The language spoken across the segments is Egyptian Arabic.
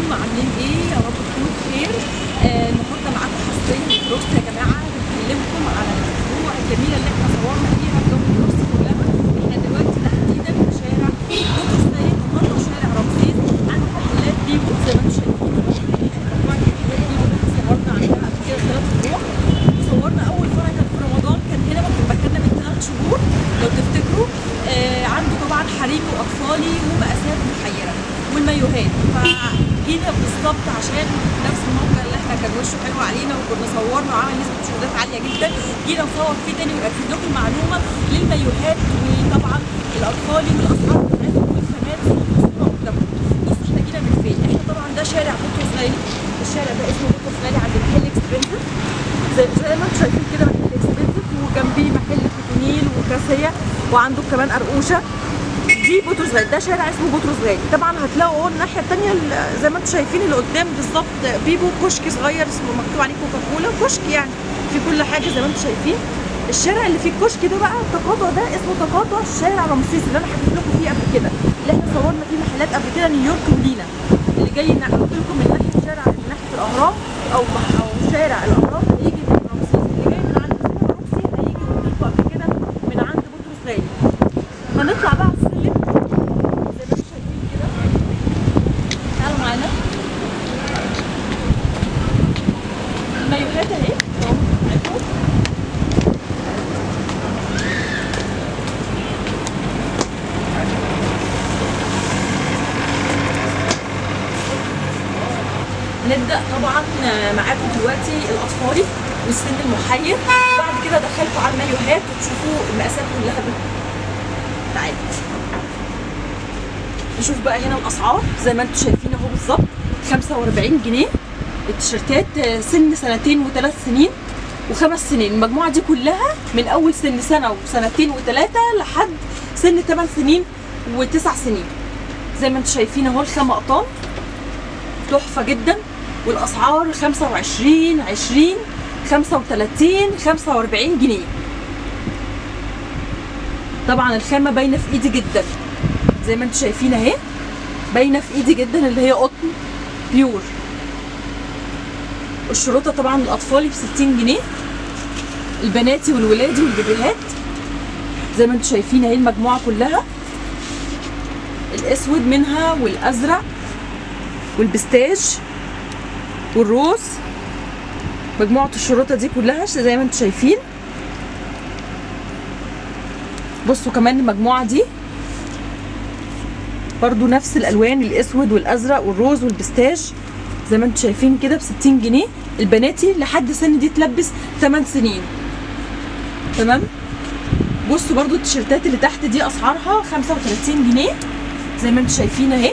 عاملين ايه يا رب تكونوا بخير آه النهارده معاكم حصريا فلوس يا جماعه بنكلمكم على الاسبوع الجميله اللي احنا صورنا فيها جو فلوس كلها احنا دلوقتي تحديدا في شارع قطر سيد النهارده وشارع رمسيس عند محلات بيبو زي ما انتم شايفين مجموعه محلات بيبو اللي احنا صورنا عليها قبل كده ثلاث اسبوع وصورنا اول فرع كان في رمضان كان هنا مكاننا من ثلاث شهور لو تفتكروا آه عنده طبعا حريمي واطفالي ومقاسات محيره والمايوهات فجينا بالظبط عشان نفس الموقع اللي احنا كان وشه حلو علينا وكنا صورنا وعمل نسبه مشاهدات عاليه جدا جينا نصور فيه تاني ونأكد لكم المعلومه للمايوهات وطبعا الاطفالي والاسعار بتاعتهم والخامات والصوره قدامكم بص احنا جينا من فين؟ احنا طبعا ده شارع بطرس غالي الشارع ده اسمه بطرس غالي عند محل اكسبنسيف زي زي ما انتم شايفين كده محل اكسبنسيف وجنبيه محل كوتونيل وكاسيه وعنده كمان قرقوشه دي بطرس غالي ده شارع اسمه بطرس غالي طبعا هتلاقوا الناحيه الثانيه زي ما انتم شايفين اللي قدام بالظبط بيبو كشك صغير اسمه مكتوب عليه كوكا كولا كشك يعني في كل حاجه زي ما انتم شايفين الشارع اللي فيه الكشك ده بقى التقاطع ده اسمه تقاطع شارع رمسيس اللي انا حكيت لكم فيه قبل كده اللي احنا صورنا فيه محلات قبل كده نيويورك ولينا اللي جاي قلت لكم من ناحيه شارع من ناحيه الاهرام او او شارع الاهرام هيجي من رمسيس اللي جاي من عند سينا رمسي هيجي قلت لكم قبل كده من عند بطرس غالي هنطلع بقى على السلم زي ما انتم شايفين كده تعالوا معانا المايوهات اهي اهو معاكم نبدا طبعا معاكم دلوقتي الاطفالي والسن المحير بعد كده ادخلكم على المايوهات وتشوفوا المقاسات كلها تعالوا نشوف بقى هنا الاسعار زي ما انتم شايفين اهو بالظبط 45 جنيه التيشيرتات سن سنتين وثلاث سنين وخمس سنين المجموعه دي كلها من اول سن سنه وسنتين وثلاثه لحد سن 8 سنين وتسع سنين زي ما انتم شايفين اهو الخامه قطان تحفه جدا والاسعار 25 20 35 45 جنيه طبعا الخامه باينه في ايدي جدا زي ما انتم شايفين اهي باينه في ايدي جدا اللي هي قطن بيور الشروطه طبعا الاطفالي ب 60 جنيه البناتي والولادي والبيبيهات زي ما انتم شايفين اهي المجموعه كلها الاسود منها والازرق والبستاج والروز مجموعه الشروطه دي كلها زي ما انتم شايفين بصوا كمان المجموعه دي برضو نفس الالوان الاسود والازرق والروز والبستاج زي ما انتم شايفين كده ب 60 جنيه البناتي لحد سن دي تلبس 8 سنين تمام بصوا برضو التيشيرتات اللي تحت دي اسعارها 35 جنيه زي ما انتم شايفين اهي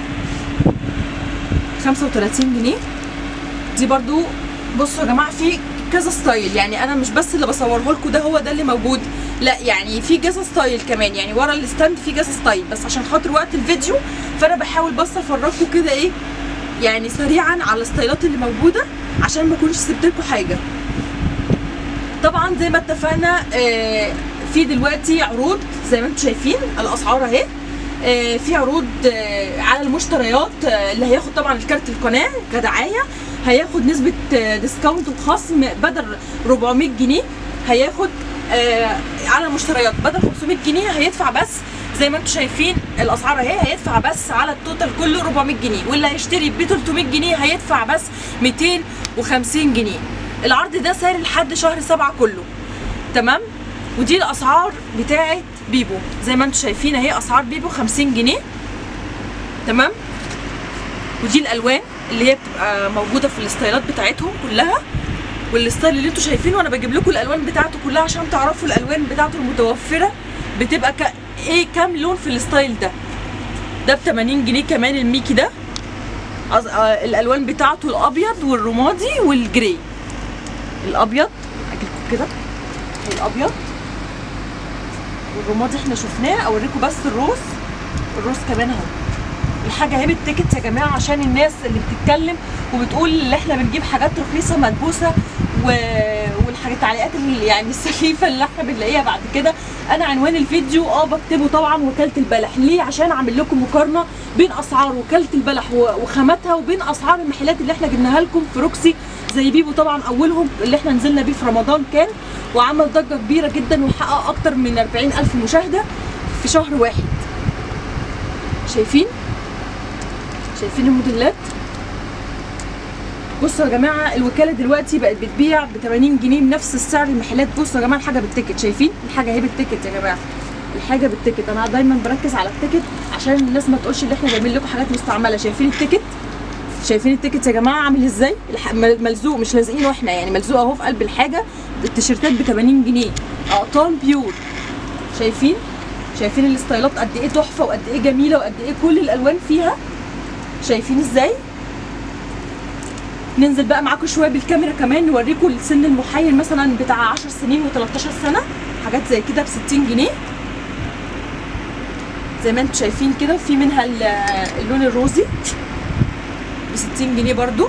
35 جنيه دي برضو بصوا يا جماعه في كذا ستايل يعني انا مش بس اللي بصوره لكم ده هو ده اللي موجود لا يعني في كذا ستايل كمان يعني ورا الستاند في كذا ستايل بس عشان خاطر وقت الفيديو فانا بحاول بس افرجكم كده ايه يعني سريعا على الستايلات اللي موجوده عشان ما اكونش سبت لكم حاجه طبعا زي ما اتفقنا آه في دلوقتي عروض زي ما انتم شايفين الاسعار اهي آه في عروض آه على المشتريات اللي هياخد طبعا الكارت القناه كدعايه هياخد نسبه ديسكاونت وخصم بدل 400 جنيه هياخد آه على المشتريات بدل 500 جنيه هيدفع بس زي ما انتم شايفين الاسعار اهي هيدفع بس على التوتال كله 400 جنيه واللي هيشتري ب 300 جنيه هيدفع بس 250 جنيه العرض ده سعر لحد شهر سبعة كله تمام ودي الاسعار بتاعه بيبو زي ما انتم شايفين اهي اسعار بيبو 50 جنيه تمام ودي الالوان اللي هي بتبقى موجوده في الستايلات بتاعتهم كلها والستايل اللي انتوا شايفينه وانا بجيب لكم الالوان بتاعته كلها عشان تعرفوا الالوان بتاعته المتوفره بتبقى ك... ايه كام لون في الستايل ده ده ب 80 جنيه كمان الميكي ده أز... آه الالوان بتاعته الابيض والرمادي والجري الابيض اجيلكم كده الابيض والرمادي احنا شفناه اوريكم بس الروز الروز كمان اهو الحاجه اهي بالتيكت يا جماعه عشان الناس اللي بتتكلم وبتقول ان احنا بنجيب حاجات رخيصه ملبوسه و... والحاجات التعليقات اللي يعني السخيفه اللي احنا بنلاقيها بعد كده انا عنوان الفيديو اه بكتبه طبعا وكاله البلح ليه عشان اعمل لكم مقارنه بين اسعار وكاله البلح و- وخاماتها وبين اسعار المحلات اللي احنا جبناها لكم في روكسي زي بيبو طبعا اولهم اللي احنا نزلنا بيه في رمضان كان وعمل ضجه كبيره جدا وحقق اكتر من 40 الف مشاهده في شهر واحد شايفين شايفين الموديلات بصوا يا جماعه الوكاله دلوقتي بقت بتبيع ب 80 جنيه بنفس السعر المحلات بصوا يا جماعه الحاجه بالتيكت شايفين الحاجه اهي بالتيكت يا جماعه الحاجه بالتيكت انا دايما بركز على التيكت عشان الناس ما تقولش ان احنا جايبين لكم حاجات مستعمله شايفين التيكت شايفين التيكت يا جماعه عامل ازاي الح- مل- ملزوق مش لازقينه احنا يعني ملزوق اهو في قلب الحاجه التيشيرتات ب 80 جنيه اقطان بيور شايفين شايفين الستايلات قد ايه تحفه وقد ايه جميله وقد ايه كل الالوان فيها شايفين ازاي ننزل بقى معاكم شويه بالكاميرا كمان نوريكم السن المحير مثلا بتاع 10 سنين و13 سنه حاجات زي كده ب 60 جنيه زي ما انتم شايفين كده وفي منها ال- اللون الروزي ب 60 جنيه برضو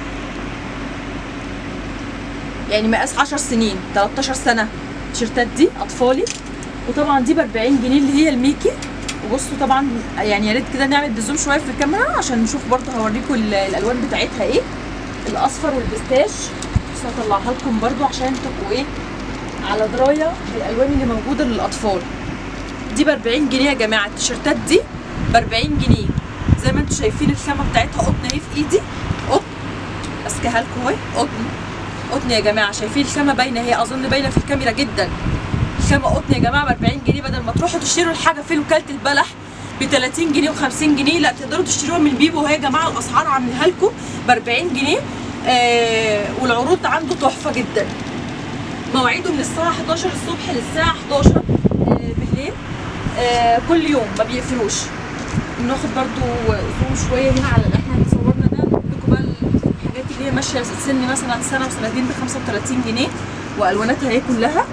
يعني مقاس 10 سنين 13 سنه التيشيرتات دي اطفالي وطبعا دي ب 40 جنيه اللي هي الميكي وبصوا طبعا يعني يا ريت كده نعمل بزوم شويه في الكاميرا عشان نشوف برضو هوريكم ال- الالوان بتاعتها ايه الاصفر والبستاش بس هطلعها لكم برضو عشان تبقوا ايه على درايه بالالوان اللي موجوده للاطفال دي ب 40 جنيه يا جماعه التيشيرتات دي ب 40 جنيه زي ما انتم شايفين الخامه بتاعتها قطن اهي في ايدي قطن ماسكاها لكم اهي قطن قطن يا جماعه شايفين الخامه باينه هي اظن باينه في الكاميرا جدا الخامه قطن يا جماعه ب 40 جنيه بدل ما تروحوا تشتروا الحاجه في وكاله البلح ب 30 جنيه و50 جنيه لا تقدروا تشتروها من بيبو وهي يا جماعه الاسعار عاملها لكم ب 40 جنيه آه والعروض عنده تحفه جدا مواعيده من الساعه 11 الصبح للساعه 11 آه بالليل آه كل يوم ما بيقفلوش بناخد برضو زوم شويه هنا على اللي احنا صورنا ده نقول لكم بقى الحاجات اللي هي ماشيه سن مثلا سنه وسنتين ب 35 جنيه والواناتها هي كلها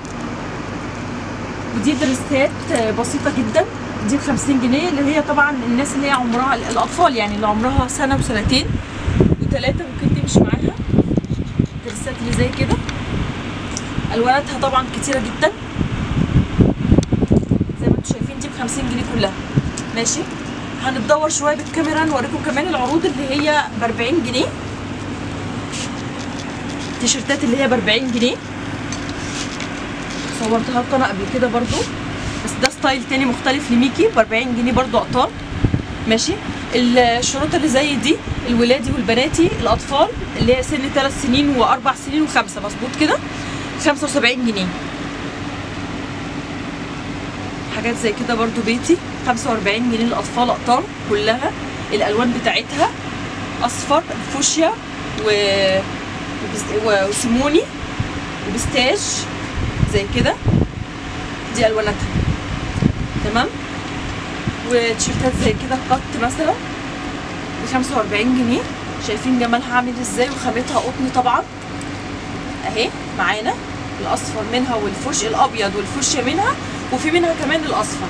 ودي دريسات آه، بسيطه جدا دي ب 50 جنيه اللي هي طبعا الناس اللي هي عمرها الاطفال يعني اللي عمرها سنه وسنتين وثلاثه ممكن تمشي معاها دريسات اللي زي كده الواناتها طبعا كتيره جدا زي ما انتم شايفين دي ب 50 جنيه كلها ماشي هنتدور شويه بالكاميرا نوريكم كمان العروض اللي هي ب 40 جنيه التيشيرتات اللي هي ب 40 جنيه صورتها لكم انا قبل كده برضو بس ده ستايل تاني مختلف لميكي ب 40 جنيه برضو قطان ماشي الشروط اللي زي دي الولادي والبناتي الاطفال اللي هي سن 3 سنين واربع سنين وخمسه مظبوط كده 75 جنيه حاجات زي كده برضو بيتي 45 جنيه للاطفال اقطار كلها الالوان بتاعتها اصفر فوشيا و وبس- و- وسيموني وبستاج زي كده دي الواناتها تمام وتيشيرتات زي كده قط مثلا ب 45 جنيه شايفين جمالها عامل ازاي وخامتها قطن طبعا اهي معانا الاصفر منها والفوش الابيض والفوشيا منها وفي منها كمان الاصفر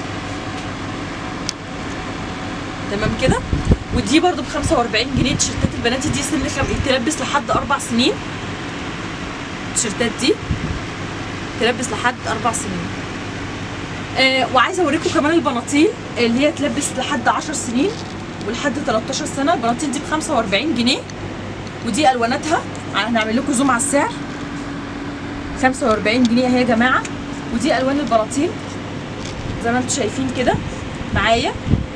تمام كده ودي برضو ب 45 جنيه تيشيرتات البنات دي سن خم... تلبس لحد اربع سنين التيشيرتات دي تلبس لحد اربع سنين آه وعايزه اوريكم كمان البناطيل اللي هي تلبس لحد 10 سنين ولحد 13 سنه البناطيل دي ب 45 جنيه ودي الواناتها هنعمل لكم زوم على السعر 45 جنيه اهي يا جماعه ودي الوان البناطيل زي ما انتم شايفين كده معايا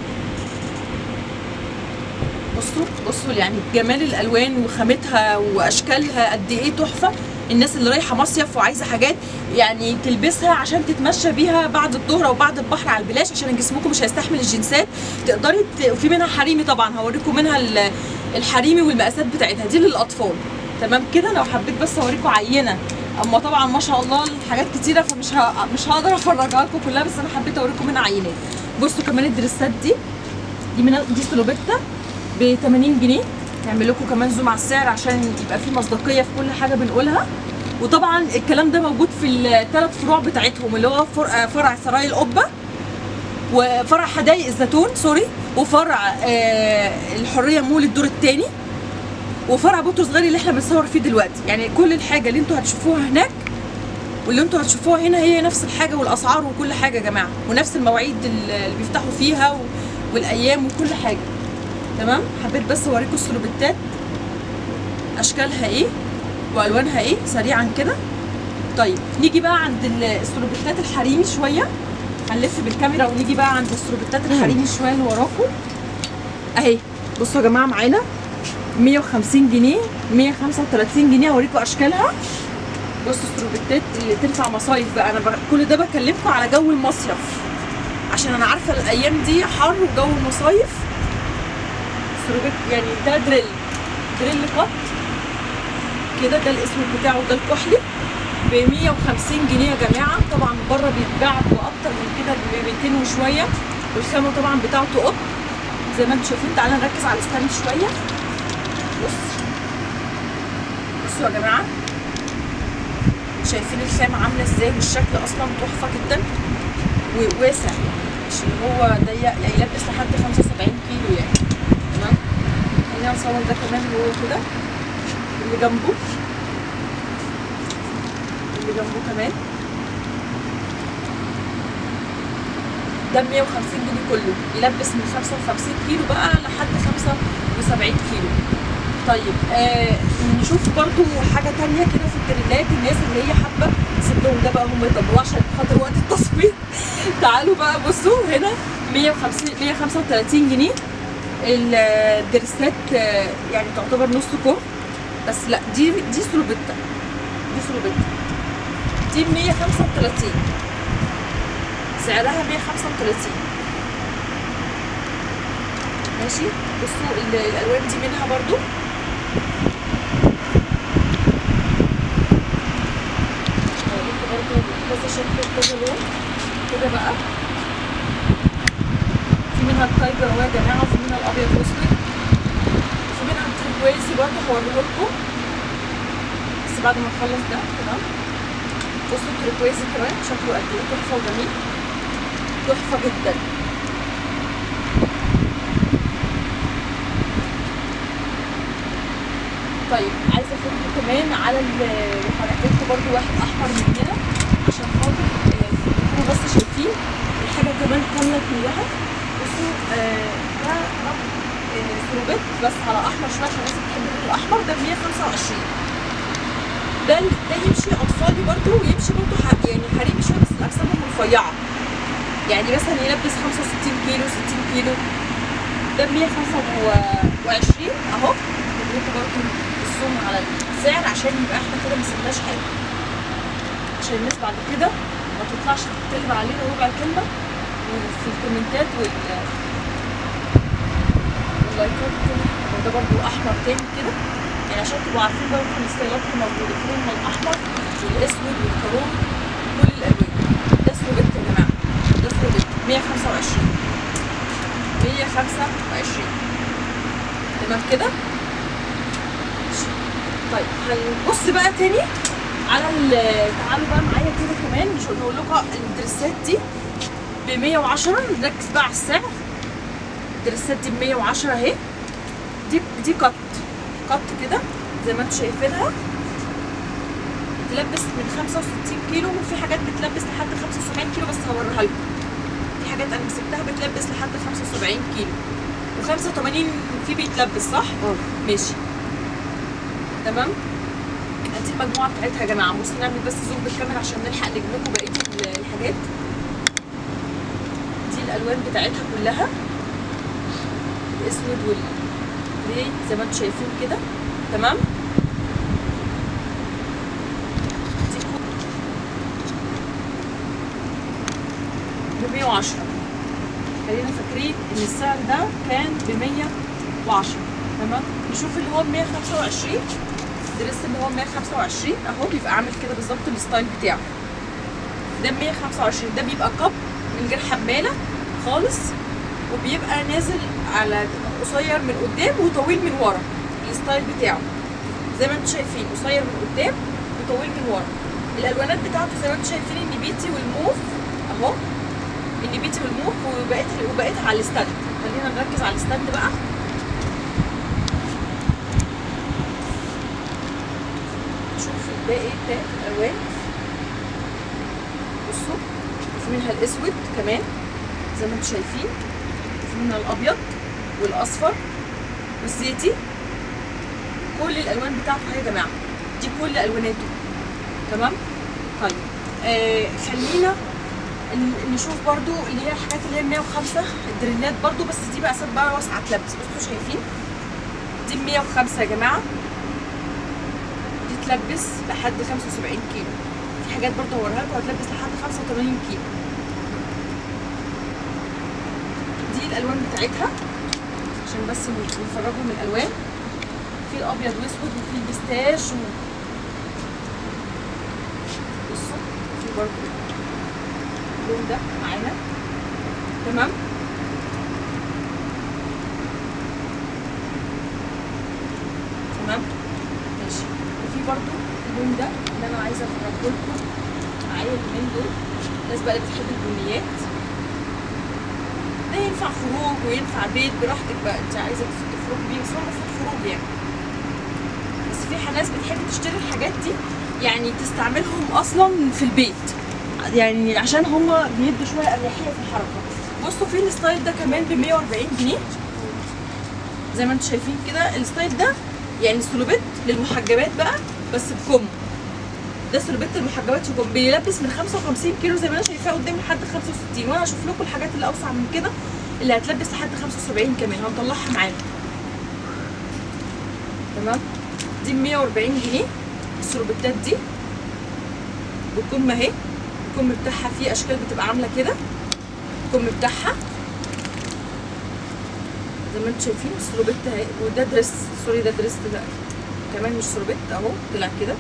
بصوا بصوا يعني جمال الالوان وخامتها واشكالها قد ايه تحفه الناس اللي رايحه مصيف وعايزه حاجات يعني تلبسها عشان تتمشى بيها بعد الظهر او بعد البحر على البلاش عشان جسمكم مش هيستحمل الجنسات تقدري ت... وفي منها حريمي طبعا هوريكم منها ال- الحريمي والمقاسات بتاعتها دي للاطفال تمام كده لو حبيت بس اوريكم عينه اما طبعا ما شاء الله الحاجات كتيره فمش ه... مش هقدر افرجها لكم كلها بس انا حبيت اوريكم منها عينات بصوا كمان الدريسات دي دي من دي سلوبيتا ب 80 جنيه نعمل لكم كمان زوم على السعر عشان يبقى في مصداقيه في كل حاجه بنقولها وطبعا الكلام ده موجود في الثلاث فروع بتاعتهم اللي هو فرع, فرع سراي القبه وفرع حدائق الزيتون سوري وفرع آه الحريه مول الدور الثاني وفرع بطرس غالي اللي احنا بنصور فيه دلوقتي يعني كل الحاجه اللي انتوا هتشوفوها هناك واللي انتوا هتشوفوها هنا هي نفس الحاجه والاسعار وكل حاجه يا جماعه ونفس المواعيد اللي بيفتحوا فيها و... والايام وكل حاجه تمام حبيت بس اوريكم السلوبتات اشكالها ايه والوانها ايه سريعا كده طيب نيجي بقى عند ال- السلوبتات الحريمي شويه هنلف بالكاميرا ونيجي بقى عند السلوبتات الحريمي شويه اللي وراكم اهي بصوا يا جماعه معانا 150 جنيه 135 جنيه هوريكم اشكالها بصوا السلوبتات اللي تنفع مصايف بقى انا بقى كل ده بكلمكم على جو المصيف عشان انا عارفه الايام دي حر وجو المصايف سلوبت يعني ده دريل دريل قط كده ده الاسم بتاعه ده الكحلي ب 150 جنيه يا جماعه طبعا بره بيتباع باكتر من كده ب 200 وشويه والخامه طبعا بتاعته قط زي ما انتم شايفين تعالى نركز على الستاند شويه بص بصوا يا جماعه شايفين الخامه عامله ازاي والشكل اصلا تحفه جدا وواسع مش اللي هو ضيق يعني يلبس لحد 75 كيلو يعني تمام خلينا نصور ده كمان هو كده اللي جنبه اللي جنبه كمان ده 150 جنيه كله يلبس من 55 كيلو بقى لحد 75 كيلو طيب آه نشوف برضو حاجة تانية كده في التريلات الناس اللي هي حابة سيبهم ده بقى هم يطبقوه عشان خاطر وقت التصوير تعالوا بقى بصوا هنا 150 135 جنيه الدرسات آه، يعني تعتبر نص كم بس لا دي دي سلوبيتا دي سلوبيتا دي 135 سعرها 135 ماشي بصوا ال- الالوان دي منها برضو هوريكم برضو كذا شكل وكذا لون كده بقى في منها التايجر اهو يا جماعه وفي منها الابيض والاسود وفي منها التركوازي برضو هوريه لكم بس بعد ما نخلص ده تمام بصوا التركوازي كمان شكله قد ايه تحفه وجميل تحفه جدا طيب عايزه افكر كمان على ال- هركبكم برضو واحد احمر من هنا عشان خاطر آه، تكونوا بس شايفين الحاجه كمان كامله كلها بصوا آه، ده رب آه، سروبيت بس على احمر شويه عشان الناس بتحب اللون الاحمر ده ب 125 ده ده يمشي اطفالي برضو ويمشي برضو ح- يعني حريمي شويه بس اجسامهم رفيعه يعني مثلا يلبس 65 كيلو 60 كيلو ده ب 125 اهو اديته برضو الزوم على السعر عشان يبقى احنا كده ما سيبناش حاجه عشان الناس بعد كده ما تطلعش تكتب علينا ربع كلمه وفي الكومنتات وال واللايكات كده وده برضو احمر تاني كده يعني عشان تبقوا عارفين برضو ان الستايلات اللي موجوده في لون الاحمر والاسود والكروم كل الالوان ده سلوبيت يا جماعه ده سلوبيت 125 125 تمام كده طيب هنبص بقى تاني على ال- تعالوا بقى معايا كده كمان مش هقول لكم الدريسات دي ب 110 نركز بقى على السعر الدريسات دي ب 110 اهي دي دي قط قط كده زي ما انتم شايفينها تلبس من 65 كيلو وفي حاجات بتلبس لحد 75 كيلو بس هوريها لكم في حاجات انا مسكتها بتلبس لحد 75 كيلو و85 في بيتلبس صح؟ اه ماشي تمام دي المجموعه بتاعتها يا جماعه بصوا نعمل بس زوم بالكاميرا عشان نلحق نجيب لكم بقيه ال- الحاجات دي الالوان بتاعتها كلها الاسود والجري زي ما انتم شايفين كده تمام دي ب 110 خلينا فاكرين ان السعر ده كان ب 110 تمام نشوف اللي هو ب 125 دريس اللي هو 125 اهو بيبقى عامل كده بالظبط الستايل بتاعه ده 125 ده بيبقى كب من غير حماله خالص وبيبقى نازل على قصير من قدام وطويل من ورا الستايل بتاعه زي ما انتم شايفين قصير من قدام وطويل من ورا الالوانات بتاعته زي ما انتم شايفين النبيتي والموف اهو النبيتي والموف وبقيت وبقيت على الستاند خلينا نركز على الستاند بقى نشوف الباقي بتاعت الالوان في منها الاسود كمان زي ما انتم شايفين في منها الابيض والاصفر والزيتي كل الالوان بتاعته اهي يا جماعه دي كل الواناته تمام طيب آه خلينا ن- نشوف برضو اللي هي الحاجات اللي هي 105 الدريلات برضو بس دي بقى بقى واسعه تلبس بصوا شايفين دي 105 يا جماعه دي تلبس لحد 75 كيلو في حاجات برضو هوريها لكم هتلبس لحد 85 كيلو دي الالوان بتاعتها عشان بس نفرجهم الالوان في الابيض واسود وفي البستاش و... بصوا في برضو اللون ده معانا تمام تمام ماشي وفي برضو اللون ده اللي انا عايزه افرجه لكم معايا اليومين دول الناس بقى اللي بتحب البنيات ده ينفع خروج وينفع بيت براحتك بقى انت عايزه تخرجي بيه بس هو المفروض خروج يعني بس في ناس بتحب تشتري الحاجات دي يعني تستعملهم اصلا في البيت يعني عشان هم بيدوا شويه اريحيه في الحركه بصوا في الستايل ده كمان ب 140 جنيه زي ما انتم شايفين كده الستايل ده يعني سلوبيت للمحجبات بقى بس بكم ده سلوبيت المحجبات يكون بيلبس من 55 كيلو زي ما انا شايفاه قدامي لحد 65 وانا هشوف لكم الحاجات اللي اوسع من كده اللي هتلبس لحد 75 كمان هنطلعها معانا تمام دي ب 140 جنيه السلوبيتات دي بالكم اهي الكم بتاعها فيه اشكال بتبقى عامله كده الكم بتاعها زي ما انتم شايفين السلوبيت اهي وده دريس سوري ده دريس ده كمان مش سلوبيت اهو طلع كده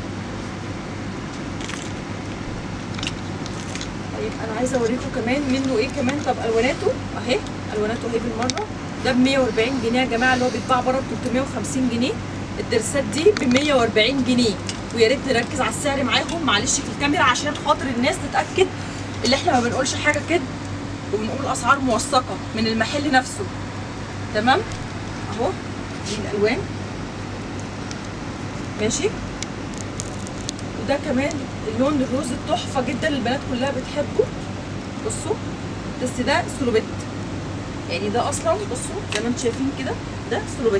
طيب انا عايزه اوريكم كمان منه ايه كمان طب الواناته اهي الواناته اهي بالمره ده ب 140 جنيه يا جماعه اللي هو بيتباع بره ب 350 جنيه الدرسات دي ب 140 جنيه ويا ريت نركز على السعر معاهم معلش في الكاميرا عشان خاطر الناس تتاكد اللي احنا ما بنقولش حاجه كده وبنقول اسعار موثقه من المحل نفسه تمام اهو دي الالوان ماشي وده كمان اللون الروز التحفه جدا البنات كلها بتحبه بصوا بس ده سلوبيت يعني ده اصلا بصوا زي ما انتم شايفين كده ده سلوبيت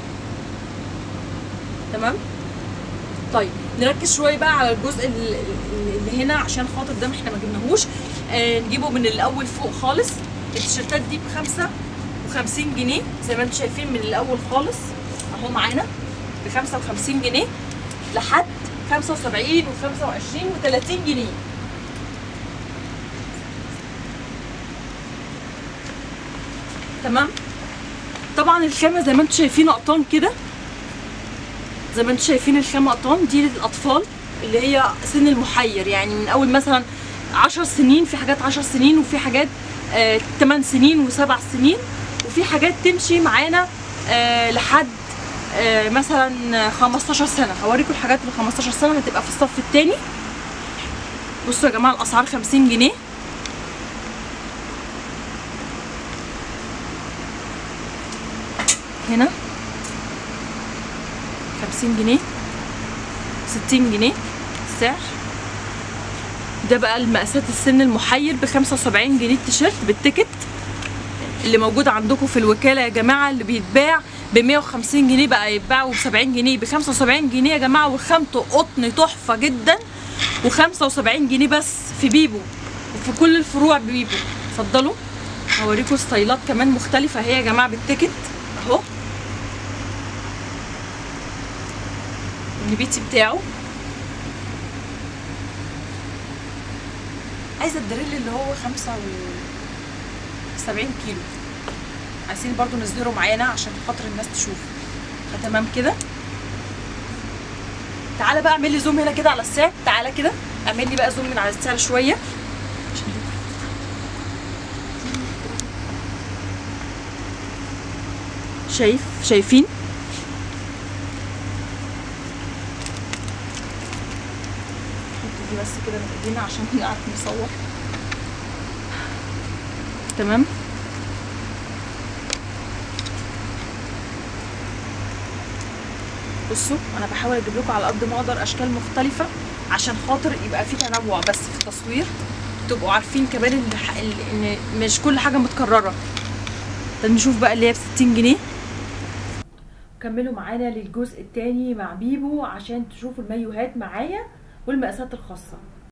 تمام طيب نركز شويه بقى على الجزء ال- ال- اللي هنا عشان خاطر ده احنا ما جبناهوش آه نجيبه من الاول فوق خالص التيشيرتات دي بخمسة وخمسين جنيه زي ما انتم شايفين من الاول خالص اهو معانا بخمسة وخمسين جنيه لحد خمسة وسبعين وخمسة وعشرين وتلاتين جنيه تمام طبعا الخامة زي ما انتم شايفين قطان كده زي ما انتم شايفين الخامة قطان دي للأطفال اللي هي سن المحير يعني من أول مثلا عشر سنين في حاجات عشر سنين وفي حاجات آه 8 سنين وسبع سنين وفي حاجات تمشي معانا آه لحد آه مثلا 15 سنة هوريكم الحاجات اللي 15 سنة هتبقى في الصف التاني بصوا يا جماعة الأسعار 50 جنيه هنا 50 جنيه 60 جنيه السعر ده بقى المقاسات السن المحير ب 75 جنيه التيشيرت بالتيكت اللي موجود عندكم في الوكاله يا جماعه اللي بيتباع ب 150 جنيه بقى يتباع ب 70 جنيه ب 75 جنيه يا جماعه وخامته قطن تحفه جدا و75 جنيه بس في بيبو وفي كل الفروع بيبو اتفضلوا هوريكم ستايلات كمان مختلفه اهي يا جماعه بالتيكت اهو النبيتي بتاعه عايزه الدريل اللي هو خمسة و سبعين كيلو عايزين برضو نصدره معانا عشان خاطر الناس تشوف فتمام كده تعالى بقى اعمل لي زوم هنا كده على السعر تعالى كده اعمل لي بقى زوم من على السعر شويه شايف شايفين نحط دي بس كده من ايدينا عشان نعرف نصور تمام بصوا انا بحاول اجيب لكم على قد ما اقدر اشكال مختلفه عشان خاطر يبقى في تنوع بس في التصوير تبقوا عارفين كمان ان ح- ال- ان مش كل حاجه متكرره طب نشوف بقى اللي هي ب 60 جنيه كملوا معانا للجزء الثاني مع بيبو عشان تشوفوا المايوهات معايا والمقاسات الخاصه